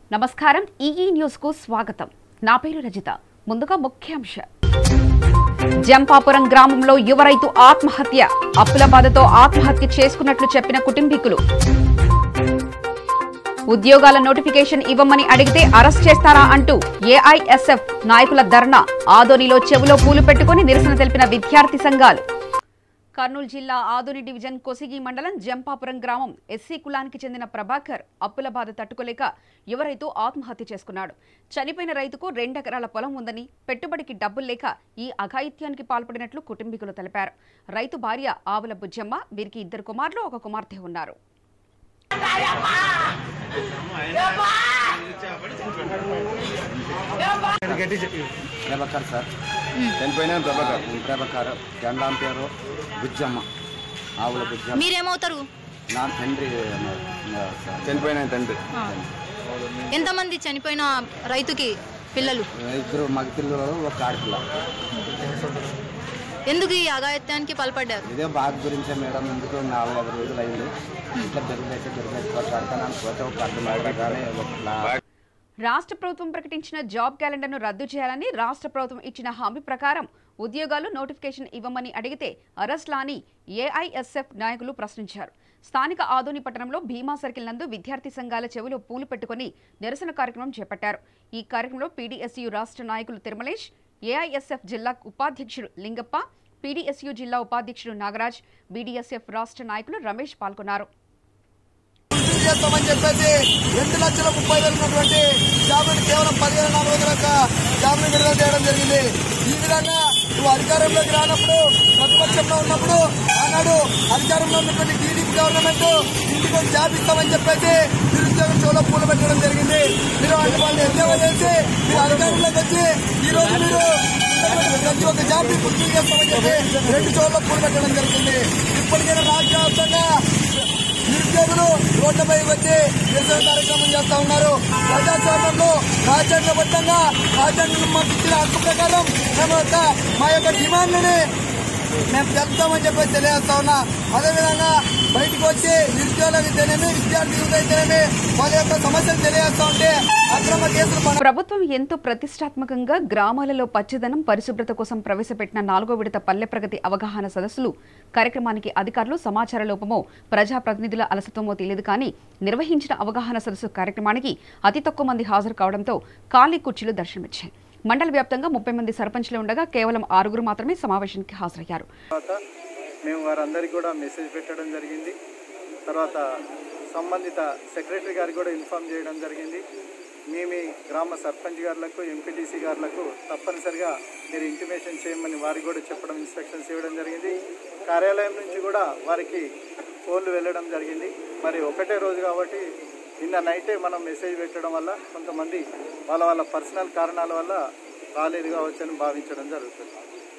నమస్కారం EE news కు స్వాగతం నా పేరు రజిత ముందుగా ముఖ్యాంశ జంపాపురం గ్రామంలో యువ రైతు ఆత్మహత్య అప్పుల బాధతో ఆత్మహత్య చేసుకున్నట్లు చెప్పిన కుటుంబీకులు ఉద్యోగాల నోటిఫికేషన్ ఇవ్వమని అడిగితే అరెస్ట్ చేస్తారా అంటూ ఏఐఎస్ఎఫ్ నాయకుల ధర్నా ఆదోనిలో చెవులో పూలు పెట్టుకుని నిరసన తెలిపిన విద్యార్థి సంఘాలు కర్నూలు జిల్లా ఆదోని డివిజన్ కొసిగి మండలం జంపాపురం గ్రామం ఎస్సీ కులానికి చెందిన ప్రభాకర్ అప్పుల బాధ తట్టుకోలేక యువ రైతు ఆత్మహత్య చేసుకున్నాడు చనిపోయిన రైతుకు రెండెకరాల పొలం ఉందని పెట్టుబడికి డబ్బులు లేక ఈ అఘాయిత్యానికి పాల్పడినట్లు కుటుంబీకులు తెలిపారు రైతు భార్య ఆవుల బుజ్జమ్మ వీరికి ఇద్దరు కుమారులు ఒక కుమార్తె ఉన్నారు ప్రభాకర్ సార్ చనిపోయిన ప్రభాకర్ ప్రభాకర్ జెండాం పేరు బుజ్జమ్మ ఆవుల బుజ్జమ్మ మీరేమవుతారు నా తండ్రి ఉన్నారు. సార్. చనిపోయిన తండ్రి ఆ. ఎంతమంది చనిపోయిన రైతుకి పిల్లలు ఇద్దరు మగ పిల్లలు ఒక ఆడపిల్ల ఎందుకు ఈ అఘాయిత్యానికి పాల్పడ్డారు ఇదే బాధ గురించే మేడం ఎందుకు నాలుగు ఐదు రోజులు అయింది ఇట్లా బెరుగులేసి బెరుగులేసి కొట్లాడుతాను పోతే ఒక అర్థం కానీ ఒక రాష్ట్ర ప్రభుత్వం ప్రకటించిన జాబ్ క్యాలెండర్ను రద్దు చేయాలని రాష్ట్ర ప్రభుత్వం ఇచ్చిన హామీ ప్రకారం ఉద్యోగాలు నోటిఫికేషన్ ఇవ్వమని అడిగితే అరెస్ట్లా అని ఏఐఎస్ఎఫ్ నాయకులు ప్రశ్నించారు స్థానిక ఆదోని పట్టణంలో భీమా సర్కిల్ నందు విద్యార్థి సంఘాల చెవులు పూలు పెట్టుకుని నిరసన కార్యక్రమం చేపట్టారు ఈ కార్యక్రమంలో పీడీఎస్యు రాష్ట్ర నాయకులు తిరుమలేష్ ఏఐఎస్ఎఫ్ జిల్లా ఉపాధ్యక్షుడు లింగప్ప పీడీఎస్యు జిల్లా ఉపాధ్యక్షుడు నాగరాజ్ బీడీఎస్ఎఫ్ రాష్ట్ర నాయకులు రమేష్ పాల్గొన్నారు మంజూరు చేస్తామని చెప్పేసి రెండు లక్షల ముప్పై వేలు ఉన్నటువంటి జాబులు కేవలం పదివేల నాలుగు వందల ఒక్క జాబులు విడుదల చేయడం జరిగింది ఈ విధంగా నువ్వు అధికారంలోకి రానప్పుడు ప్రతిపక్షంలో ఉన్నప్పుడు ఆనాడు అధికారంలో ఉన్నటువంటి టీడీపీ గవర్నమెంట్ ఇంటికి ఒక జాబ్ ఇస్తామని చెప్పేసి నిరుద్యోగ చెవులో పూలు పెట్టడం జరిగింది మీరు అంటే వాళ్ళు ఎన్నేవో చేసి మీరు అధికారంలోకి వచ్చి ఈ రోజు మీరు ఉన్నటువంటి ప్రతి ఒక్క జాబ్ ని పూర్తి చేస్తామని చెప్పి రెండు చెవుల్లో పూలు పెట్టడం జరిగింది ఇప్పటికైనా రాష్ట్ర వ్యాప్తంగా నిరుద్యోగులు రోడ్లపై వచ్చి నిరసన కార్యక్రమం చేస్తా ఉన్నారు ప్రజాస్వామ్యంలో రాజ్యాంగబద్ధంగా రాజ్యాంగం మాకు ఇచ్చిన హక్కు ప్రకారం మేము యొక్క మా యొక్క డిమాండ్ని మేము తెలుపుతామని చెప్పి తెలియజేస్తా ఉన్నా అదేవిధంగా బయటకు వచ్చి నిరుద్యోగులకు అయితేనేమి విద్యార్థి యువత అయితేనేమి వాళ్ళ యొక్క సమస్యలు తెలియజేస్తా ఉంటే అక్రమ కేసులు పడ- ప్రభుత్వం ఎంతో ప్రతిష్టాత్మకంగా గ్రామాలలో పచ్చదనం పరిశుభ్రత కోసం ప్రవేశపెట్టిన నాలుగో విడత పల్లె ప్రగతి అవగాహన సదస్సులు కార్యక్రమానికి అధికారులు సమాచార లోపమో ప్రజాప్రతినిధుల అలసత్వమో తెలియదు కానీ నిర్వహించిన అవగాహన సదస్సు కార్యక్రమానికి అతి తక్కువ మంది హాజరు కావడంతో ఖాళీ కుర్చీలు దర్శనమిచ్చాయి మండల వ్యాప్తంగా ముప్పై మంది సర్పంచ్లు ఉండగా కేవలం ఆరుగురు మాత్రమే సమావేశానికి హాజరయ్యారు తర్వాత మేము వారందరికీ కూడా మెసేజ్ పెట్టడం జరిగింది తర్వాత సంబంధిత సెక్రటరీ గారికి కూడా ఇన్ఫామ్ చేయడం జరిగింది మీ మీ గ్రామ సర్పంచ్ గారులకు ఎంపీటీసీ గారులకు తప్పనిసరిగా మీరు ఇంటిమేషన్ చేయమని వారికి కూడా చెప్పడం ఇన్స్ట్రక్షన్స్ ఇవ్వడం జరిగింది కార్యాలయం నుంచి కూడా వారికి ఫోన్లు వెళ్ళడం జరిగింది మరి ఒకటే రోజు కాబట్టి నిన్న నైటే మనం మెసేజ్ పెట్టడం వల్ల కొంతమంది వాళ్ళ వాళ్ళ పర్సనల్ కారణాల వల్ల రాలేదు కావచ్చని భావించడం జరుగుతుంది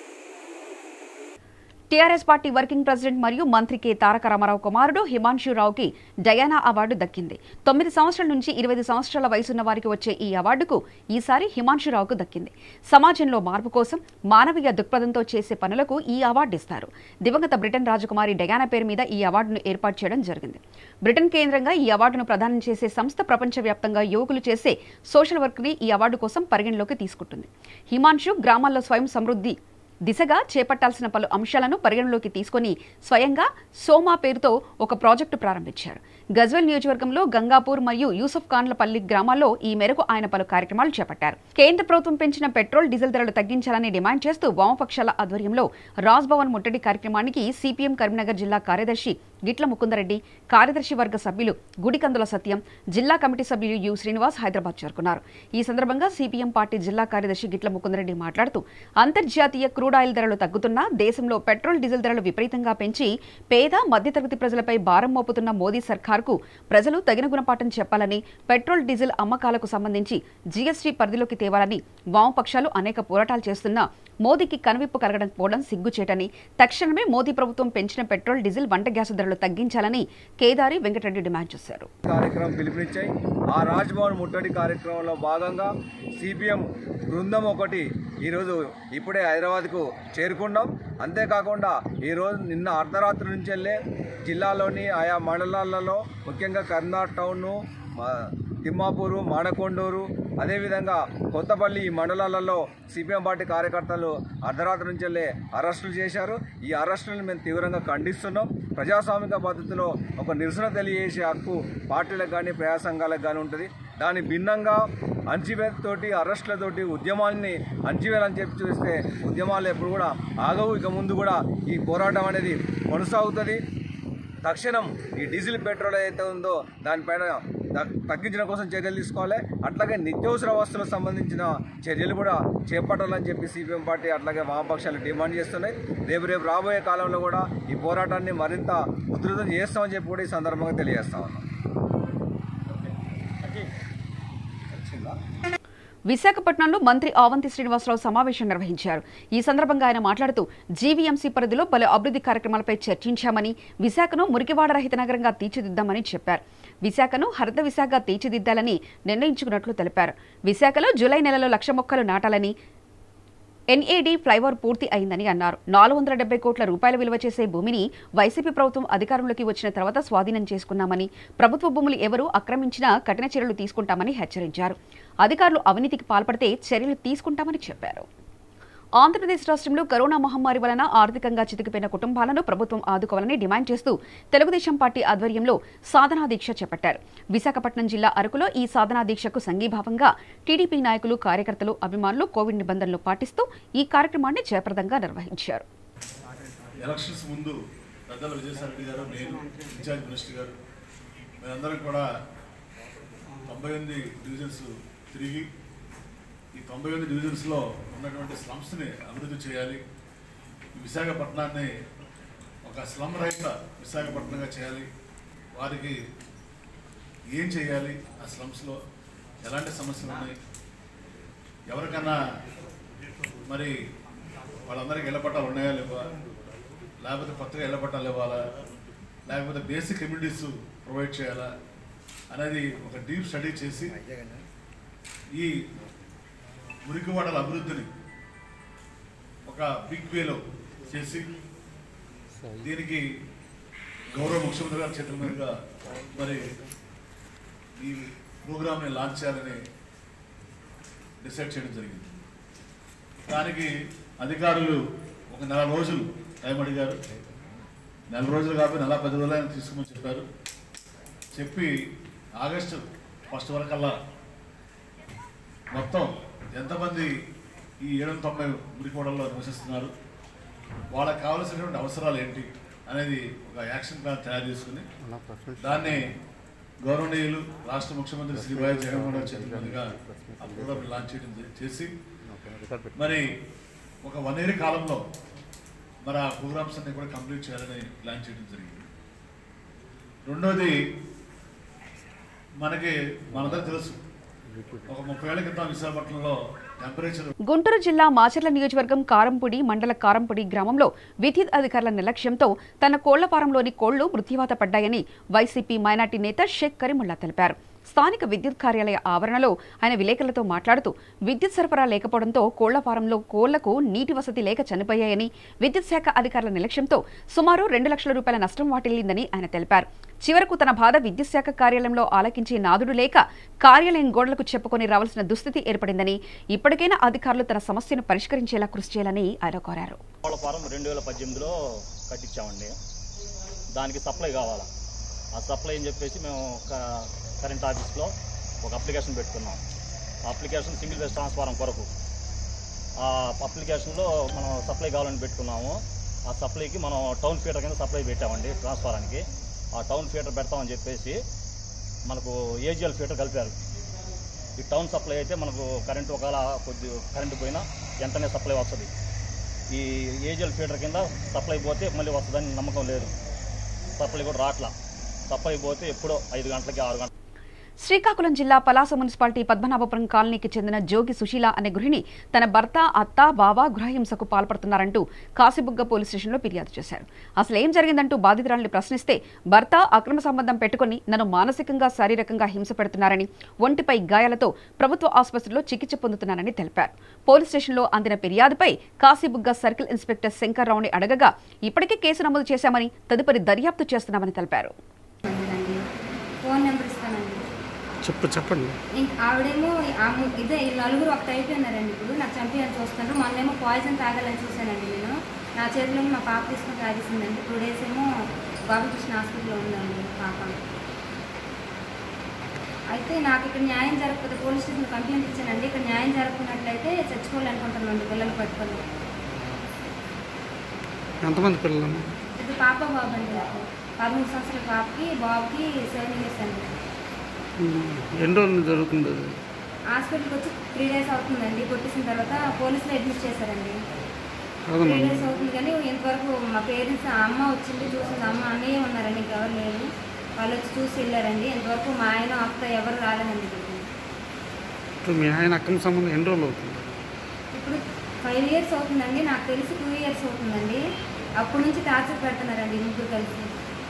టీఆర్ఎస్ పార్టీ వర్కింగ్ ప్రెసిడెంట్ మరియు మంత్రి కె తారక రామారావు కుమారుడు హిమాంశు రావుకి డయానా అవార్డు దక్కింది తొమ్మిది సంవత్సరాల నుంచి ఇరవై సంవత్సరాల వయసున్న వారికి వచ్చే ఈ అవార్డుకు ఈసారి హిమాంశు రావుకు దక్కింది సమాజంలో మార్పు కోసం మానవీయ దృక్పథంతో చేసే పనులకు ఈ అవార్డు ఇస్తారు దివంగత బ్రిటన్ రాజకుమారి డయానా పేరు మీద ఈ అవార్డును ఏర్పాటు చేయడం జరిగింది బ్రిటన్ కేంద్రంగా ఈ అవార్డును ప్రదానం చేసే సంస్థ ప్రపంచవ్యాప్తంగా యువకులు చేసే సోషల్ వర్క్ని ఈ అవార్డు కోసం పరిగణలోకి తీసుకుంటుంది హిమాంశు గ్రామాల్లో స్వయం సమృద్ధి దిశగా చేపట్టాల్సిన పలు అంశాలను పరిగణలోకి తీసుకొని స్వయంగా సోమా పేరుతో ఒక ప్రాజెక్టు ప్రారంభించారు గజ్వెల్ నియోజకవర్గంలో గంగాపూర్ మరియు యూసఫ్ ఖాన్లపల్లి గ్రామాల్లో ఈ మేరకు ఆయన పలు కార్యక్రమాలు చేపట్టారు కేంద్ర ప్రభుత్వం పెంచిన పెట్రోల్ డీజిల్ ధరలు తగ్గించాలని డిమాండ్ చేస్తూ వామపక్షాల ఆధ్వర్యంలో రాజ్ భవన్ ముట్టడి కార్యక్రమానికి సిపిఎం కరీంనగర్ జిల్లా కార్యదర్శి గిట్ల ముకుందరెడ్డి కార్యదర్శి వర్గ సభ్యులు గుడికందుల సత్యం జిల్లా కమిటీ సభ్యులు యు శ్రీనివాస్ హైదరాబాద్ చేరుకున్నారు ఈ సందర్భంగా సిపిఎం పార్టీ జిల్లా కార్యదర్శి గిట్ల ముకుందరెడ్డి మాట్లాడుతూ అంతర్జాతీయ క్రూడ్ ఆయిల్ ధరలు తగ్గుతున్నా దేశంలో పెట్రోల్ డీజిల్ ధరలు విపరీతంగా పెంచి పేద మధ్యతరగతి ప్రజలపై భారం మోపుతున్న మోదీ సర్కార్కు ప్రజలు తగిన గుణపాఠం చెప్పాలని పెట్రోల్ డీజిల్ అమ్మకాలకు సంబంధించి జీఎస్టీ పరిధిలోకి తేవాలని వామపక్షాలు అనేక పోరాటాలు చేస్తున్నా మోదీకి కనువిప్పు కలగడం పోవడం సిగ్గుచేటని తక్షణమే మోదీ ప్రభుత్వం పెంచిన పెట్రోల్ డీజిల్ వంట గ్యాస్ ధరలు తగ్గించాలని కేదారి వెంకటరెడ్డి డిమాండ్ చేశారు కార్యక్రమం పిలుపునిచ్చాయి ఆ రాజ్భవన్ ముట్టడి కార్యక్రమంలో భాగంగా సిపిఎం బృందం ఒకటి ఈరోజు ఇప్పుడే హైదరాబాద్కు చేరుకున్నాం అంతేకాకుండా ఈరోజు నిన్న అర్ధరాత్రి నుంచి వెళ్ళే జిల్లాలోని ఆయా మండలాలలో ముఖ్యంగా కర్నాటక టౌన్ తిమ్మాపూరు మాడకొండూరు అదేవిధంగా కొత్తపల్లి ఈ మండలాలలో సిపిఎం పార్టీ కార్యకర్తలు అర్ధరాత్రి నుంచి వెళ్ళి అరెస్టులు చేశారు ఈ అరెస్టులను మేము తీవ్రంగా ఖండిస్తున్నాం ప్రజాస్వామిక పద్ధతిలో ఒక నిరసన తెలియజేసే హక్కు పార్టీలకు కానీ ప్రజా సంఘాలకు కానీ ఉంటుంది దాని భిన్నంగా అణచివేతతోటి అరెస్టులతోటి ఉద్యమాల్ని అణచివేయాలని చెప్పి చూస్తే ఉద్యమాలు ఎప్పుడు కూడా ఆగవు ఇక ముందు కూడా ఈ పోరాటం అనేది కొనసాగుతుంది తక్షణం ఈ డీజిల్ పెట్రోల్ ఏదైతే ఉందో దానిపైన తగ్- తగ్గించడం కోసం చర్యలు తీసుకోవాలి అట్లాగే నిత్యావసర వస్తువులకు సంబంధించిన చర్యలు కూడా చేపట్టాలని చెప్పి సిపిఎం పార్టీ అట్లాగే వామపక్షాలు డిమాండ్ చేస్తున్నాయి రేపు రేపు రాబోయే కాలంలో కూడా ఈ పోరాటాన్ని మరింత ఉధృతం చేస్తామని చెప్పి కూడా ఈ సందర్భంగా తెలియజేస్తా ఉన్నాం విశాఖపట్నంలో మంత్రి ఆవంతి శ్రీనివాసరావు సమావేశం నిర్వహించారు ఈ సందర్భంగా ఆయన మాట్లాడుతూ జీవీఎంసీ పరిధిలో పలు అభివృద్ధి కార్యక్రమాలపై చర్చించామని విశాఖను మురికివాడ రహిత నగరంగా తీర్చిదిద్దామని చెప్పారు విశాఖను హరిత విశాఖగా తీర్చిదిద్దాలని నిర్ణయించుకున్నట్లు తెలిపారు విశాఖలో జూలై నెలలో లక్ష మొక్కలు నాటాలని ఎన్ఏడి ఫ్లైఓవర్ పూర్తి అయిందని అన్నారు నాలుగు వందల డెబ్బై కోట్ల రూపాయల విలువ చేసే భూమిని వైసీపీ ప్రభుత్వం అధికారంలోకి వచ్చిన తర్వాత స్వాధీనం చేసుకున్నామని ప్రభుత్వ భూములు ఎవరు ఆక్రమించినా కఠిన చర్యలు తీసుకుంటామని హెచ్చరించారు అధికారులు అవినీతికి పాల్పడితే చర్యలు తీసుకుంటామని చెప్పారు ఆంధ్రప్రదేశ్ రాష్ట్రంలో కరోనా మహమ్మారి వలన ఆర్థికంగా చితికిపోయిన కుటుంబాలను ప్రభుత్వం ఆదుకోవాలని డిమాండ్ చేస్తూ తెలుగుదేశం పార్టీ ఆధ్వర్యంలో సాధనా దీక్ష చేపట్టారు విశాఖపట్నం జిల్లా అరకులో ఈ సాధనా దీక్షకు సంఘీభావంగా టీడీపీ నాయకులు కార్యకర్తలు అభిమానులు కోవిడ్ నిబంధనలు పాటిస్తూ ఈ కార్యక్రమాన్ని జయప్రదంగా నిర్వహించారు ఎలక్షన్స్ ముందు పెద్దల విజయసాయి గారు నేను ఇన్ఛార్జ్ మినిస్టర్ గారు మేమందరం కూడా తొంభై ఎనిమిది డివిజన్స్ తిరిగి ఈ తొంభై ఎనిమిది డివిజన్స్లో ఉన్నటువంటి స్లమ్స్ని అభివృద్ధి చేయాలి ఈ విశాఖపట్నాన్ని ఒక స్లమ్ రహిత విశాఖపట్నంగా చేయాలి వారికి ఏం చేయాలి ఆ స్లమ్స్లో ఎలాంటి సమస్యలు ఉన్నాయి ఎవరికన్నా మరి వాళ్ళందరికీ ఇళ్ల పట్టాలు ఉన్నాయా లేవా లేకపోతే కొత్తగా ఇళ్ల పట్టాలు ఇవ్వాలా లేకపోతే బేసిక్ కమ్యూనిటీస్ ప్రొవైడ్ చేయాలా అనేది ఒక డీప్ స్టడీ చేసి ఈ మురికివాడల అభివృద్ధిని ఒక బిగ్ వేలో చేసి దీనికి గౌరవ ముఖ్యమంత్రి గారి చేతుల మీదుగా మరి ఈ ప్రోగ్రామ్ని లాంచ్ చేయాలని డిసైడ్ చేయడం జరిగింది దానికి అధికారులు ఒక నెల రోజులు టైం అడిగారు నెల రోజులు కాబట్టి నెల పది రోజులు ఆయన తీసుకోమని చెప్పారు చెప్పి ఆగస్టు ఫస్ట్ వరకల్లా మొత్తం ఎంతమంది ఈ ఏడు వందల తొంభై మురికోడల్లో నివసిస్తున్నారు వాళ్ళకి కావాల్సినటువంటి అవసరాలు ఏంటి అనేది ఒక యాక్షన్ ప్లాన్ తయారు చేసుకుని దాన్ని గౌరవనీయులు రాష్ట్ర ముఖ్యమంత్రి శ్రీ వైఎస్ జగన్మోహన్ రెడ్డి చేతుల మీదుగా ఆ ప్రోగ్రామ్ లాంచ్ చేయడం జరి- చేసి మరి ఒక వన్ ఇయర్ కాలంలో మరి ఆ ప్రోగ్రామ్స్ అన్ని కూడా కంప్లీట్ చేయాలని ప్లాన్ చేయడం జరిగింది రెండోది మనకి మనందరూ తెలుసు ఒక ముప్పై ఏళ్ల క్రితం విశాఖపట్నంలో టెంపరేచర్ గుంటూరు జిల్లా మాచర్ల నియోజకవర్గం కారంపూడి మండల కారంపూడి గ్రామంలో విద్యుత్ అధికారుల నిర్లక్ష్యంతో తన కోళ్ల ఫారంలోని కోళ్లు మృత్యువాత పడ్డాయని వైసీపీ మైనార్టీ నేత షేక్ కరీముల్లా తెలిపారు స్థానిక విద్యుత్ కార్యాలయ ఆవరణలో ఆయన విలేకరులతో మాట్లాడుతూ విద్యుత్ సరఫరా లేకపోవడంతో కోళ్ల ఫారంలో కోళ్లకు నీటి వసతి లేక చనిపోయాయని విద్యుత్ శాఖ అధికారుల నిర్లక్ష్యంతో సుమారు రెండు లక్షల రూపాయల నష్టం వాటిల్లిందని ఆయన తెలిపారు చివరకు తన బాధ విద్యుత్ శాఖ కార్యాలయంలో ఆలకించే నాదుడు లేక కార్యాలయం గోడలకు చెప్పుకొని రావాల్సిన దుస్థితి ఏర్పడిందని ఇప్పటికైనా అధికారులు తన సమస్యను పరిష్కరించేలా కృషి చేయాలని ఆయన కోరారు కోళ్ళ ఫారం రెండు వేల పద్దెనిమిదిలో కట్టించామండి దానికి సప్లై కావాలా ఆ సప్లై అని చెప్పేసి మేము క- కరెంట్ ఆఫీస్లో ఒక అప్లికేషన్ పెట్టుకున్నాం ఆ అప్లికేషన్ సింగిల్ వేస్ ట్రాన్స్ఫారం కొరకు ఆ అప్లికేషన్లో మనం సప్లై కావాలని పెట్టుకున్నాము ఆ సప్లైకి మనం టౌన్ ఫీటర్ కింద సప్లై పెట్టామండి ట్రాన్స్ఫారానికి ఆ టౌన్ ఫీటర్ పెడతామని చెప్పేసి మనకు ఏజిఎల్ ఫీటర్ కలిపారు ఈ టౌన్ సప్లై అయితే మనకు కరెంట్ ఒకవేళ కొద్ది కరెంట్ పోయినా వెంటనే సప్లై వస్తుంది ఈ ఏజిఎల్ ఫీడర్ కింద సప్లై పోతే మళ్ళీ వస్తుందని నమ్మకం లేదు సప్లై కూడా రాట్లా సప్లై పోతే ఎప్పుడో ఐదు గంటలకి ఆరు గంటలకి శ్రీకాకుళం జిల్లా పలాస మున్సిపాలిటీ పద్మనాభపురం కాలనీకి చెందిన జోగి సుశీల అనే గృహిణి తన భర్త అత్త బావ గృహహింసకు పాల్పడుతున్నారంటూ కాశీబుగ్గ పోలీస్ స్టేషన్లో ఫిర్యాదు చేశారు అసలు ఏం జరిగిందంటూ బాధితురాలిని ప్రశ్నిస్తే భర్త అక్రమ సంబంధం పెట్టుకుని నన్ను మానసికంగా శారీరకంగా హింస పెడుతున్నారని ఒంటిపై గాయాలతో ప్రభుత్వ ఆసుపత్రిలో చికిత్స పొందుతున్నానని తెలిపారు పోలీస్ స్టేషన్లో అందిన ఫిర్యాదుపై కాశీబుగ్గ సర్కిల్ ఇన్స్పెక్టర్ శంకర్రావుని అడగగా ఇప్పటికే కేసు నమోదు చేశామని తదుపరి దర్యాప్తు చేస్తున్నామని తెలిపారు అండి ఫోన్ నెంబర్ ఇస్తానండి చెప్పు చెప్పండి ఇంక ఆవిడేమో ఆ ము- ఇదే ఈ నలుగురు ఒక టైప్ ఉన్నారండి ఇప్పుడు నాకు చంపేయాలని చూస్తున్నారు మొన్నేమో పాయిజన్ తాగాలని చూశానండి నేను నా చేతిలో మా పాప తీసుకొని తాగేసిందండి టూ డేస్ ఏమో బాబుకృష్ణ హాస్పిటల్లో ఉందండి పాప అయితే నాకు ఇక్కడ న్యాయం జరగకపోతే పోలీస్ స్టేషన్ కంప్లైంట్ ఇచ్చానండి ఇక్కడ న్యాయం జరగకున్నట్లయితే చచ్చిపోవాలనుకుంటున్నాను పిల్లలు పట్టుకొని ఎంతమంది పిల్లలు ఇది పాప బాబు అండి నాకు పదమూడు సంవత్సరాల పాపకి బాబుకి సెవెన్ ఇయర్స్ అండి ఎన్ని రోజులు జరుగుతుంది అది హాస్పిటల్కి వచ్చి త్రీ డేస్ అవుతుందండి కొట్టేసిన తర్వాత పోలీసులు అడ్మిట్ చేశారండి కాదమ్మా త్రీ డేస్ అవుతుంది కానీ ఇంతవరకు మా పేరెంట్స్ అమ్మ వచ్చింది చూసింది అమ్మ అన్నయ్య ఉన్నారండి ఇంకెవరు లేరు వాళ్ళు వచ్చి చూసి వెళ్ళారండి ఇంతవరకు మా ఆయన అక్క ఎవరు రాలేదండి ఇక్కడికి ఇప్పుడు మీ ఆయన అక్కమ సంబంధం ఎన్ని రోజులు అవుతుంది ఇప్పుడు ఫైవ్ ఇయర్స్ అవుతుందండి నాకు తెలిసి టూ ఇయర్స్ అవుతుందండి అప్పటి నుంచి టార్చర్ పెడుతున్నారండి ఈ ముగ్గురు కలిసి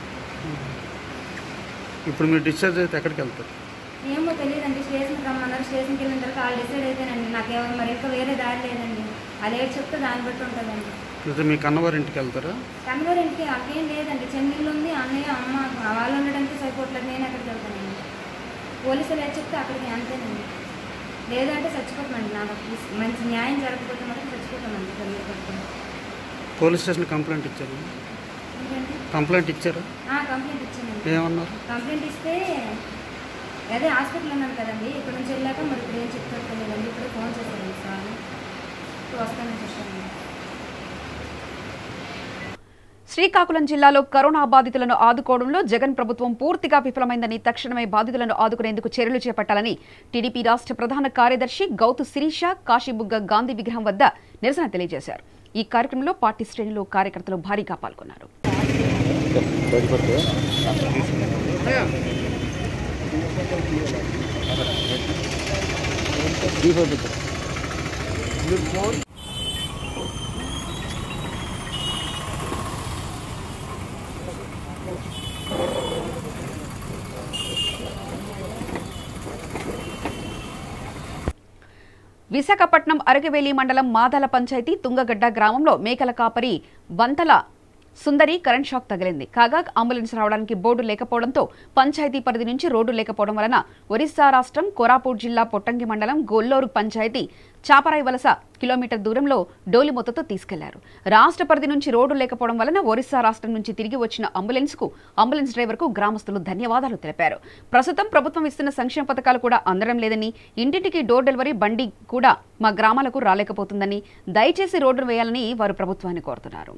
ఇప్పుడు మీరు డిశ్చార్జ్ అయితే ఎక్కడికి వెళ్తారు ఏమో తెలియదండి స్టేషన్కి రమ్మన్నారు స్టేషన్కి వెళ్ళిన తర్వాత వాళ్ళు డిసైడ్ అయితేనండి నాకు ఎవరు మరి ఇంకా వేరే దారి లేదండి అది ఏడు చెప్తే దాన్ని బట్టి ఉంటుందండి లేదా మీ కన్నవారి ఇంటికి వెళ్తారా కన్వర్ ఇంటికి అక్కేం లేదండి చెన్నైలో ఉంది అన్నయ్య అమ్మ వాళ్ళు ఉండడానికి సరిపోవట్లేదు నేను ఎక్కడికి వెళ్తానండి పోలీసులు ఏది చెప్తే అక్కడికి అంతేనండి లేదంటే చచ్చిపోతామండి నాకు మంచి న్యాయం జరగకపోతే మాత్రం చచ్చిపోతామండి పిల్లలు పట్టుకొని పోలీస్ స్టేషన్ కంప్లైంట్ ఇచ్చారు ఏంటండి కంప్లైంట్ ఇచ్చారా ఆ, కంప్లైంట్ ఇచ్చానండి ఏమన్నారు కంప్లైంట్ ఇస్తే అదే హాస్పిటల్ ఉన్నాను కదండి ఇక్కడ నుంచి వెళ్ళాక మరి ఇప్పుడు ఏం చెప్తారు తెలియదండి ఇప్పుడు ఫోన్ చేశారండి సార్ ఇప్పుడు వస్తానని చెప్పారండి శ్రీకాకుళం జిల్లాలో కరోనా బాధితులను ఆదుకోవడంలో జగన్ ప్రభుత్వం పూర్తిగా విఫలమైందని తక్షణమే బాధితులను ఆదుకునేందుకు చర్యలు చేపట్టాలని టీడీపీ రాష్ట్ర ప్రధాన కార్యదర్శి గౌతు శిరీష కాశీబుగ్గ గాంధీ విగ్రహం వద్ద నిరసన తెలియజేశారు ఈ కార్యక్రమంలో పార్టీ శ్రేణులు కార్యకర్తలు భారీగా పాల్గొన్నారు విశాఖపట్నం అరగవేలి మండలం మాదాల పంచాయతీ తుంగగడ్డ గ్రామంలో మేకల కాపరి వంతల సుందరి కరెంట్ షాక్ తగిలింది కాగా అంబులెన్స్ రావడానికి బోర్డు లేకపోవడంతో పంచాయతీ పరిధి నుంచి రోడ్డు లేకపోవడం వలన ఒరిస్సా రాష్ట్రం కోరాపూట్ జిల్లా పొట్టంగి మండలం గొల్లూరు పంచాయతీ చాపరాయి వలస కిలోమీటర్ దూరంలో డోలిమొత్తతో తీసుకెళ్లారు రాష్ట్ర పరిధి నుంచి రోడ్డు లేకపోవడం వలన ఒరిస్సా రాష్ట్రం నుంచి తిరిగి వచ్చిన అంబులెన్స్ కు అంబులెన్స్ డ్రైవర్ కు గ్రామస్తులు ధన్యవాదాలు తెలిపారు ప్రస్తుతం ప్రభుత్వం ఇస్తున్న సంక్షేమ పథకాలు కూడా అందడం లేదని ఇంటింటికి డోర్ డెలివరీ బండి కూడా మా గ్రామాలకు రాలేకపోతుందని దయచేసి రోడ్డు వేయాలని వారు ప్రభుత్వాన్ని కోరుతున్నారు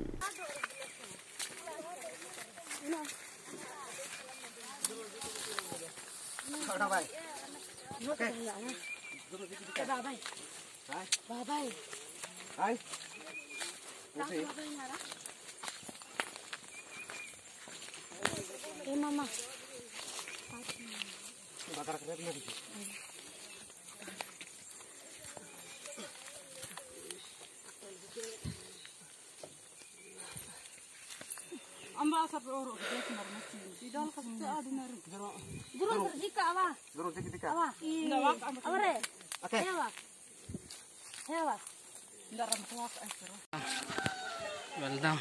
వెళ్దాం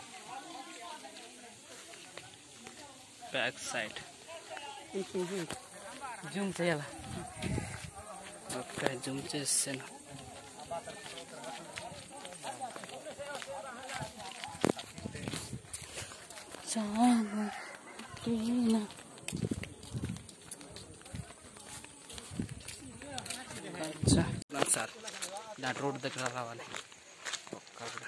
బ్యాక్ సైడ్ జూమ్ చేయాలా ఓకే జూమ్ చేసాను చాలా క్లీన్ అచ్చా సార్ దాని రోడ్డు దగ్గర రావాలి ఒక్క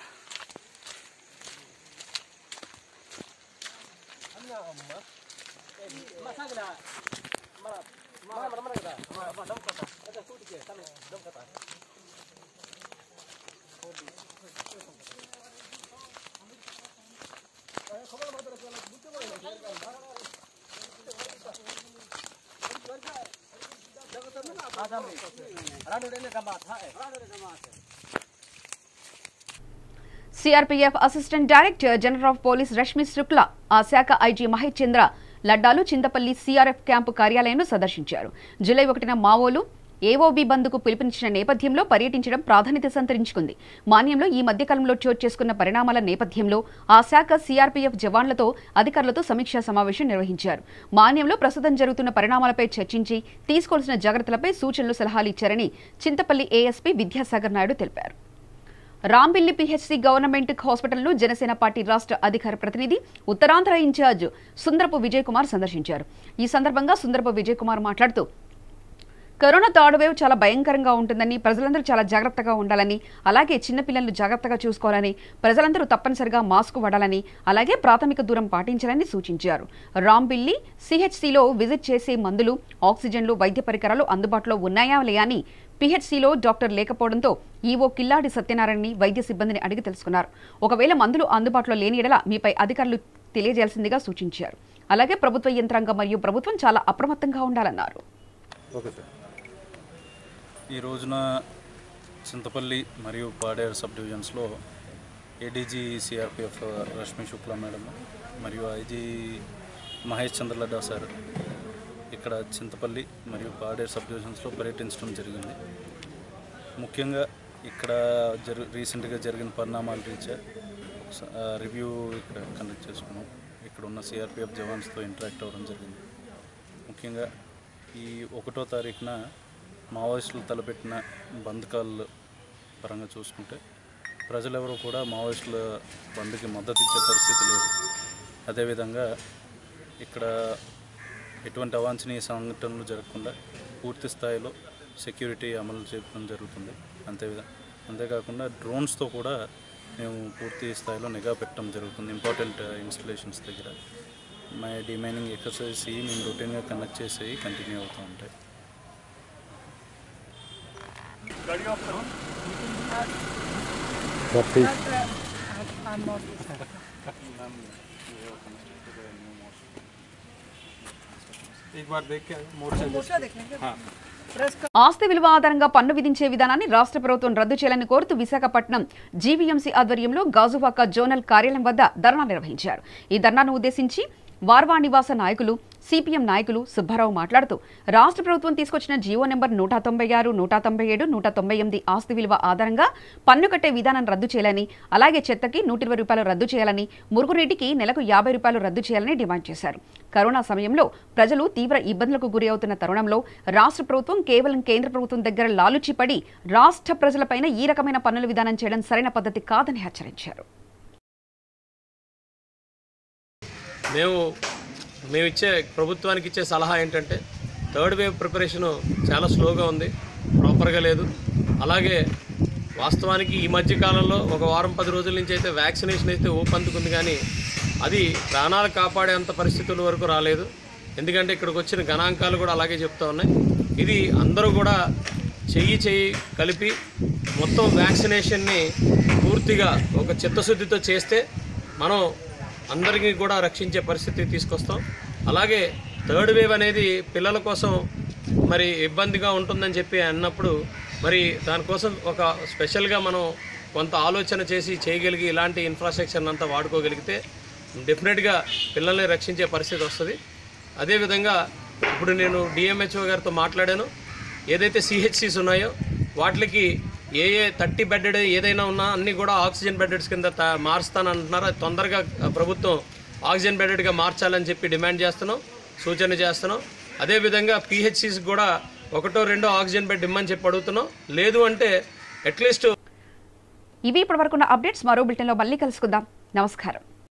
CRPF assistant director general of police Rashmi Shukla ఆ శాఖ ఐజీ మహేష్ చంద్ర లడ్డాలు చింతపల్లి సిఆర్ఎఫ్ క్యాంపు కార్యాలయంను సందర్శించారు జూలై ఒకటిన మావోలు ఏఓబీ బంద్కు పిలుపునిచ్చిన నేపథ్యంలో పర్యటించడం ప్రాధాన్యత సంతరించుకుంది మాన్యంలో ఈ మధ్యకాలంలో చోటు చేసుకున్న పరిణామాల నేపథ్యంలో ఆ శాఖ సీఆర్పీఎఫ్ జవాన్లతో అధికారులతో సమీక్షా సమావేశం నిర్వహించారు మాన్యంలో ప్రస్తుతం జరుగుతున్న పరిణామాలపై చర్చించి తీసుకోవాల్సిన జాగ్రత్తలపై సూచనలు సలహాలు ఇచ్చారని చింతపల్లి ఏఎస్పీ విద్యాసాగర్ నాయుడు తెలిపారు రాంబిల్లి పిహెచ్సి గవర్నమెంట్ హాస్పిటల్ను జనసేన పార్టీ రాష్ట్ర అధికార ప్రతినిధి ఉత్తరాంధ్ర ఇన్ఛార్జ్ సుందరపు విజయ్ కుమార్ సందర్శించారు ఈ సందర్భంగా సుందరపు విజయ్ కుమార్ మాట్లాడుతూ కరోనా థర్డ్ వేవ్ చాలా భయంకరంగా ఉంటుందని ప్రజలందరూ చాలా జాగ్రత్తగా ఉండాలని అలాగే చిన్నపిల్లలు జాగ్రత్తగా చూసుకోవాలని ప్రజలందరూ తప్పనిసరిగా మాస్క్ వాడాలని అలాగే ప్రాథమిక దూరం పాటించాలని సూచించారు రాంబిల్లి సిహెచ్సిలో విజిట్ చేసే మందులు ఆక్సిజన్లు వైద్య పరికరాలు అందుబాటులో ఉన్నాయా లేయా అని పిహెచ్సిలో డాక్టర్ లేకపోవడంతో ఈవో కిల్లాడి సత్యనారాయణని వైద్య సిబ్బందిని అడిగి తెలుసుకున్నారు ఒకవేళ మందులు అందుబాటులో లేని ఎడల మీపై అధికారులు తెలియజేయాల్సిందిగా సూచించారు అలాగే ప్రభుత్వ యంత్రాంగం మరియు ప్రభుత్వం చాలా అప్రమత్తంగా ఉండాలన్నారు ఈ రోజున చింతపల్లి మరియు పాడేరు సబ్ డివిజన్స్లో ADG CRPF Rashmi Shukla madam మరియు ఐజీ మహేష్ చంద్రలడ్డా సార్ ఇక్కడ చింతపల్లి మరియు పాడేరు సబ్ డివిజన్స్లో పర్యటించడం జరిగింది ముఖ్యంగా ఇక్కడ జరు రీసెంట్గా జరిగిన పరిణామాల రీత్యా ఒకసా- ఆ, రివ్యూ ఇక్కడ కండక్ట్ చేసుకున్నాం ఇక్కడ ఉన్న సిఆర్పిఎఫ్ జవాన్స్తో ఇంటరాక్ట్ అవ్వడం జరిగింది ముఖ్యంగా ఈ ఒకటో తారీఖున మావోయిస్టులు తలపెట్టిన బంధకాల పరంగా చూసుకుంటే ప్రజలెవరూ కూడా మావోయిస్టుల బంద్కి మద్దతు ఇచ్చే పరిస్థితి లేదు అదేవిధంగా ఇక్కడ ఎటువంటి అవాంఛనీయ సంఘటనలు జరగకుండా పూర్తి స్థాయిలో సెక్యూరిటీ అమలు చేయడం జరుగుతుంది అంతేవిధంగా అంతేకాకుండా డ్రోన్స్తో కూడా మేము పూర్తి స్థాయిలో నిఘా పెట్టడం జరుగుతుంది ఇంపార్టెంట్ ఇన్స్టలేషన్స్ దగ్గర మై డిమైనింగ్ ఎక్సర్సైజ్ ఈ మేము రొటీన్గా కండక్ట్ చేసేవి కంటిన్యూ అవుతూ ఉంటాయి एक बार देख के मोर्चा देखेंगे हाँ ఆస్తి విలువ ఆధారంగా పన్ను విధించే విధానాన్ని రాష్ట్ర ప్రభుత్వం రద్దు చేయాలని కోరుతూ విశాఖపట్నం జీవీఎంసీ ఆధ్వర్యంలో గాజువాక జోనల్ కార్యాలయం వద్ద ధర్నా నిర్వహించారు ఈ ధర్నాను ఉద్దేశించి వార్వా నివాస నాయకులు సిపిఎం నాయకులు సుబ్బారావు మాట్లాడుతూ రాష్ట్ర ప్రభుత్వం తీసుకొచ్చిన జీవో నెంబర్ నూట తొంభై ఆరు నూట తొంభై ఏడు నూట తొంభై ఎనిమిది ఆస్తి విలువ ఆధారంగా పన్ను కట్టే విధానం రద్దు చేయాలని అలాగే చెత్తకి నూట ఇరవై రూపాయలు రద్దు చేయాలని మురుగునీటికి నెలకు యాభై రూపాయలు రద్దు చేయాలని డిమాండ్ చేశారు కరోనా సమయంలో ప్రజలు తీవ్ర ఇబ్బందులకు గురి అవుతున్న తరుణంలో రాష్ట్ర ప్రభుత్వం కేవలం కేంద్ర ప్రభుత్వం దగ్గర లాలుచిపడి రాష్ట్ర ప్రజలపైన ఈ రకమైన పన్నుల విధానం చేయడం సరైన పద్ధతి కాదని హెచ్చరించారు మేము మేము ఇచ్చే ప్రభుత్వానికి ఇచ్చే సలహా ఏంటంటే థర్డ్ వేవ్ ప్రిపరేషను చాలా స్లోగా ఉంది ప్రాపర్గా లేదు అలాగే వాస్తవానికి ఈ మధ్య కాలంలో ఒక వారం పది రోజుల నుంచి అయితే వ్యాక్సినేషన్ అయితే ఊపందుకుంది కానీ అది ప్రాణాలు కాపాడేంత పరిస్థితుల వరకు రాలేదు ఎందుకంటే ఇక్కడికి వచ్చిన గణాంకాలు కూడా అలాగే చెప్తా ఉన్నాయి ఇది అందరూ కూడా చెయ్యి చెయ్యి కలిపి మొత్తం వ్యాక్సినేషన్ని పూర్తిగా ఒక చిత్తశుద్ధితో చేస్తే మనం అందరికీ కూడా రక్షించే పరిస్థితి తీసుకొస్తాం అలాగే థర్డ్ వేవ్ అనేది పిల్లల కోసం మరి ఇబ్బందిగా ఉంటుందని చెప్పి అన్నప్పుడు మరి దానికోసం ఒక స్పెషల్గా మనం కొంత ఆలోచన చేసి చేయగలిగి ఇలాంటి ఇన్ఫ్రాస్ట్రక్చర్ అంతా వాడుకోగలిగితే డెఫినెట్గా పిల్లల్ని రక్షించే పరిస్థితి వస్తుంది అదేవిధంగా ఇప్పుడు నేను డిఎంహెచ్ఓ గారితో మాట్లాడాను ఏదైతే సిహెచ్సిస్ ఉన్నాయో వాటికి ఏ ఏ థర్టీ బెడెడ్ ఏదైనా ఉన్నా అన్నీ కూడా ఆక్సిజన్ బెడెడ్స్ కింద త- మారుస్తానంటున్నారు అది తొందరగా ఆ, ప్రభుత్వం ఆక్సిజన్ బెడెడ్గా మార్చాలని చెప్పి డిమాండ్ చేస్తున్నాం సూచన చేస్తున్నాం అదేవిధంగా పిహెచ్సిస్ కూడా ఒకటో రెండో ఆక్సిజన్ బెడ్ ఇమ్మని చెప్పి అడుగుతున్నాం లేదు అంటే అట్లీస్ట్ ఇవి ఇప్పటివరకున్న అప్డేట్స్ మరో బులెటిన్లో మళ్ళీ కలుసుకుందాం నమస్కారం